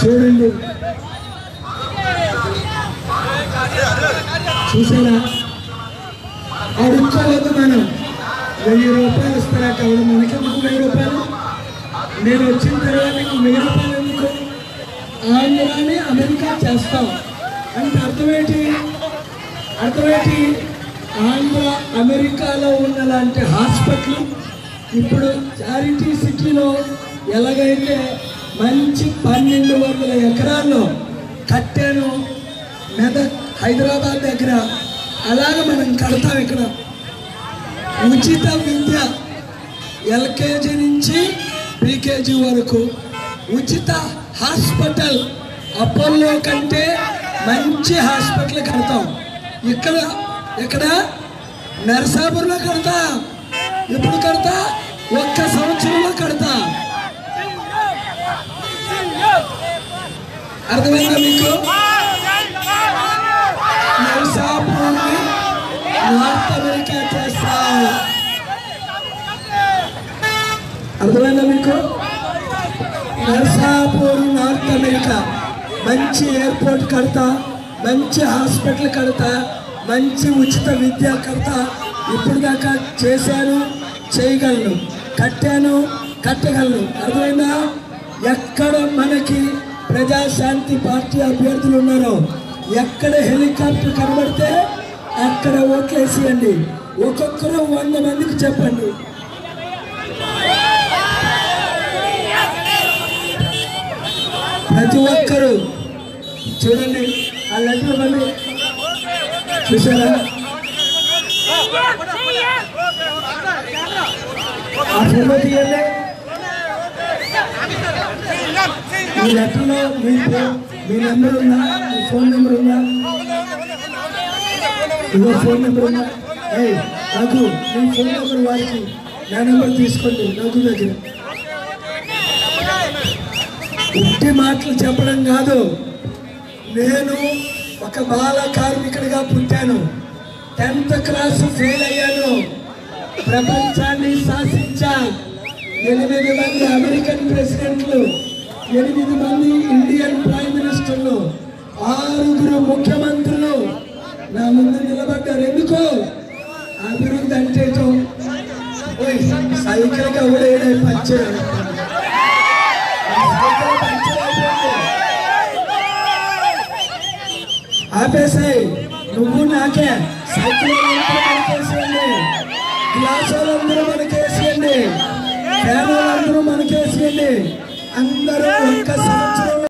చూడండి చూసారా అడుక్కోవద్దు మనం వెయ్యి రూపాయలు ఇస్తారా కావాలి మనకెందుకు వెయ్యి రూపాయలు నేను వచ్చిన తర్వాత నీకు వెయ్యి రూపాయలు ఎందుకు ఆంధ్రాని అమెరికా చేస్తాం అంటే అర్థమేంటి అర్థమేంటి ఆంధ్ర అమెరికాలో ఉన్న లాంటి హాస్పిటల్ ఇప్పుడు చారిటీ సిటీలో ఎలాగైతే మంచి పన్నెండు వందల ఎకరాల్లో కట్టాను మెదక్ హైదరాబాద్ దగ్గర అలాగ మనం కడతాం ఇక్కడ ఉచిత విద్య ఎల్కేజీ నుంచి ప్రీకేజీ వరకు ఉచిత హాస్పిటల్ అపోలో కంటే మంచి హాస్పిటల్ కడతాం ఇక్కడ ఇక్కడ నరసాపురంలో కడతా ఎప్పుడు కడతా ఒక్క సంవత్సరంలో కడతా అర్థమైందా మీకు నరసాపురాన్ని నార్త్ అమెరికా చేస్తా అర్థమైందా మీకు నర్సాపూర్ నార్త్ అమెరికా మంచి ఎయిర్పోర్ట్ కడతా మంచి హాస్పిటల్ కడతా మంచి ఉచిత విద్య కడతా ఇప్పుడు దాకా చేశాను చేయగలను కట్టాను కట్టగలను అర్థమైందా ఎక్కడ మనకి ప్రజాశాంతి పార్టీ అభ్యర్థులు ఉన్నారో ఎక్కడ హెలికాప్టర్ కనబడితే అక్కడ ఓట్లేసేయండి ఒక్కొక్కరు వంద మందికి చెప్పండి ప్రతి ఒక్కరు చూడండి ఆ లెటర్ మళ్ళీ చూసారా ఆ ఫోటో తీయండి ఈ లెటర్లో మీ ఫో- మీ నెంబర్ ఉందా మీ ఫోన్ నెంబర్ ఉందా ఇదో ఫోన్ నెంబర్ ఉందా ఏయ్ నాకు మీ ఫోన్ నెంబర్ వారికి నా నెంబర్ తీసుకోండి నాకు దగ్గర ఉట్టి మాటలు చెప్పడం కాదు నేను ఒక బాల కార్మికుడిగా పుట్టాను టెన్త్ క్లాస్ ఫెయిల్ అయ్యాను ప్రపంచాన్ని శాసించా ఎనిమిది మంది అమెరికన్ ప్రెసిడెంట్లు ఎనిమిది మంది ఇండియన్ ప్రైమ్ మినిస్టర్లు ఆరుగురు ముఖ్యమంత్రులు నా ముందు నిలబడ్డారు ఎందుకు అభివృద్ధి అంటే ఏటో, ఓయ్ సైకిల్ ఎవడేడే పంచాడు ఆపేసాయి నువ్వు నాకే సైకిల్ వాళ్ళందరూ మనకేసేయండి గ్లాస్ వాళ్ళందరూ మనకేసేయండి ఫ్యాన్ వాళ్ళందరూ మనకేసేయండి అందరూ ఒక్క సంవత్సరం